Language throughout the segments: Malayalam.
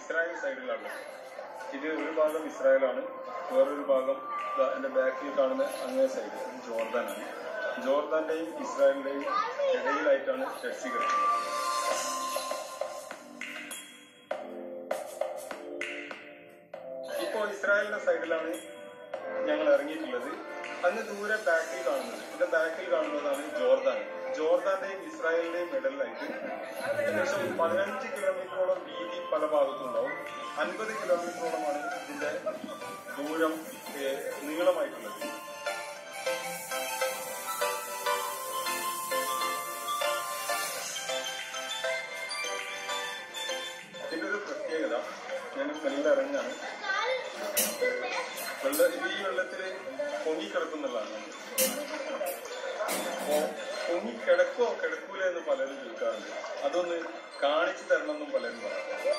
ഇസ്രായേൽ സൈഡിലാണ് ഇത് ഒരു ഭാഗം ഇസ്രായേലാണ് വേറൊരു ഭാഗം ദാ എന്റെ ബാക്കിൽ കാണുന്ന അങ്ങേ സൈഡ് ഇത് ജോർദാനാണ് ജോർദാന്റെയും ഇസ്രായേലിന്റെയും ഇടയിലായിട്ടാണ് ഷെഡ്സി കിടക്കുന്നത് ഇപ്പോ ഇസ്രായേലിന്റെ സൈഡിലാണ് ഞങ്ങൾ ഇറങ്ങിയിട്ടുള്ളത് അങ്ങ് ദൂരെ ബാക്കിൽ കാണുന്നത് ഇതിന്റെ ബാക്കിൽ കാണുന്നതാണ് ജോർദാൻ ജോർദാന്റെയും ഇസ്രായേലിന്റെയും ഇടയിലായിട്ട് ഏകദേശം പതിനഞ്ച് കിലോമീറ്ററോളം വീതി പല ഭാഗത്തും ഉണ്ടാവും അൻപത് കിലോമീറ്ററോളമാണ് ഇതിന്റെ ദൂരം ഏഹ്, നീളമായിട്ടുള്ളത് ഇതിന്റെ ഒരു പ്രത്യേകത ഞാൻ മെല്ലെ ഇറങ്ങാണ് വെള്ള ഇത് ഈ വെള്ളത്തില് പൊങ്ങിക്കിടക്കുന്നുള്ളതാണ് അപ്പോ പൊങ്ങിക്കിടക്കോ കിടക്കൂല എന്ന് പലരും ചോദിക്കാറുണ്ട് അതൊന്ന് കാണിച്ചു തരണം എന്നും പലരും പറയാം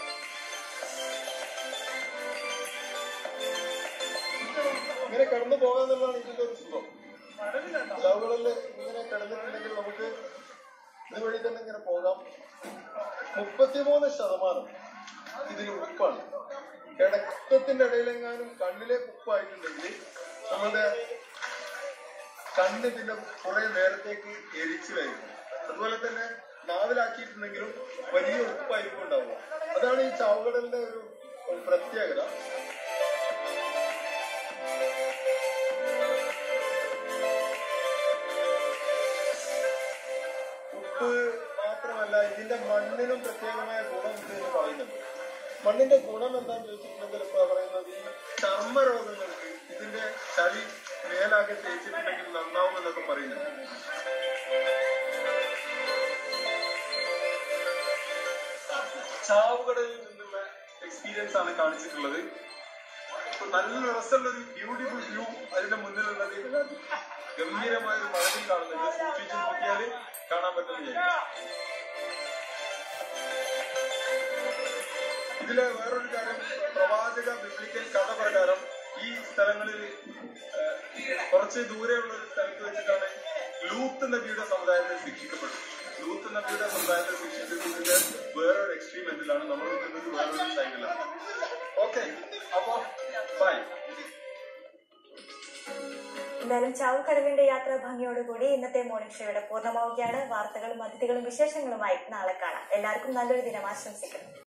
ഇങ്ങനെ കടന്നു പോകാന്നുള്ളതാണ് ഇതിന്റെ ഒരു സുഖം ലവുകളിൽ ഇങ്ങനെ കിടന്നിട്ടുണ്ടെങ്കിൽ നമുക്ക് ഇതുവഴി തന്നെ ഇങ്ങനെ പോകാം മുപ്പത്തിമൂന്ന് ശതമാനം ഇതിന് ഉപ്പാണ് കിടക്കത്തിന്റെ ഇടയിലെങ്ങാനും കണ്ണിലേക്ക് ഉപ്പായിട്ടുണ്ടെങ്കിൽ നമ്മുടെ കണ്ണ് പിന്നെ കുറെ നേരത്തേക്ക് എരിച്ചു വരും അതുപോലെ തന്നെ നാവിലാക്കിയിട്ടുണ്ടെങ്കിലും വലിയ ഉപ്പായിരിക്കും ഉണ്ടാവുക അതാണ് ഈ ചാവുകടലിന്റെ ഒരു ഒരു പ്രത്യേകത ഉപ്പ് മാത്രമല്ല ഇതിന്റെ മണ്ണിനും പ്രത്യേകമായ ഗുണമുണ്ട് എന്ന് പറയുന്നുണ്ട് മണ്ണിന്റെ ഗുണം എന്താന്ന് ചോദിച്ചിട്ടുണ്ടെങ്കിൽ ഇപ്പൊ പറയുന്നത് ഈ ചർമ്മ രോഗങ്ങൾക്ക് ഇതിന്റെ ചളി മേലാകെ തേച്ചിട്ടുണ്ടെങ്കിൽ നന്നാവും എന്നൊക്കെ പറയുന്നുണ്ട് ചാവുകടലിൽ നിന്നുള്ള എക്സ്പീരിയൻസ് ആണ് കാണിച്ചിട്ടുള്ളത് ഇപ്പൊ നല്ല രസമുള്ള ഒരു ബ്യൂട്ടിഫുൾ വ്യൂ അതിന്റെ മുന്നിലുള്ളത് ഗംഭീരമായ ഒരു മഴവിൽ കാണുന്നുണ്ട് സൂക്ഷിച്ചു നോക്കിയാൽ കാണാൻ പറ്റുന്ന ഇതിലെ വേറൊരു കാര്യം പ്രവാചക ബിബ്ലിക്കൽ കഥ പ്രകാരം ഈ സ്ഥലങ്ങളിൽ ഏഹ്, കുറച്ച് ദൂരെയുള്ള ഒരു സ്ഥലത്ത് വെച്ചിട്ടാണ് ലൂത്ത് നബിയുടെ സമുദായത്തെ ശിക്ഷിക്കപ്പെട്ടത് ലൂത്ത് നബിയുടെ സമുദായത്തെ ശിക്ഷിച്ചതിന്റെ വേറൊരു എക്സ്ട്രീം എന്തിലാണ് നമ്മൾ നിൽക്കുന്നത് വേറൊരു സൈഡിലാണ് ഓക്കെ അപ്പോ ബൈ എന്തായാലും ചാവുകടലിന്റെ യാത്ര ഭംഗിയോടുകൂടി ഇന്നത്തെ മോർണിംഗ് ഷോയുടെ പൂർണ്ണമാവുകയാണ് വാർത്തകളും അതിഥികളും വിശേഷങ്ങളുമായി നാളെ കാണാം എല്ലാവർക്കും നല്ലൊരു ദിനം ആശംസിക്കുന്നു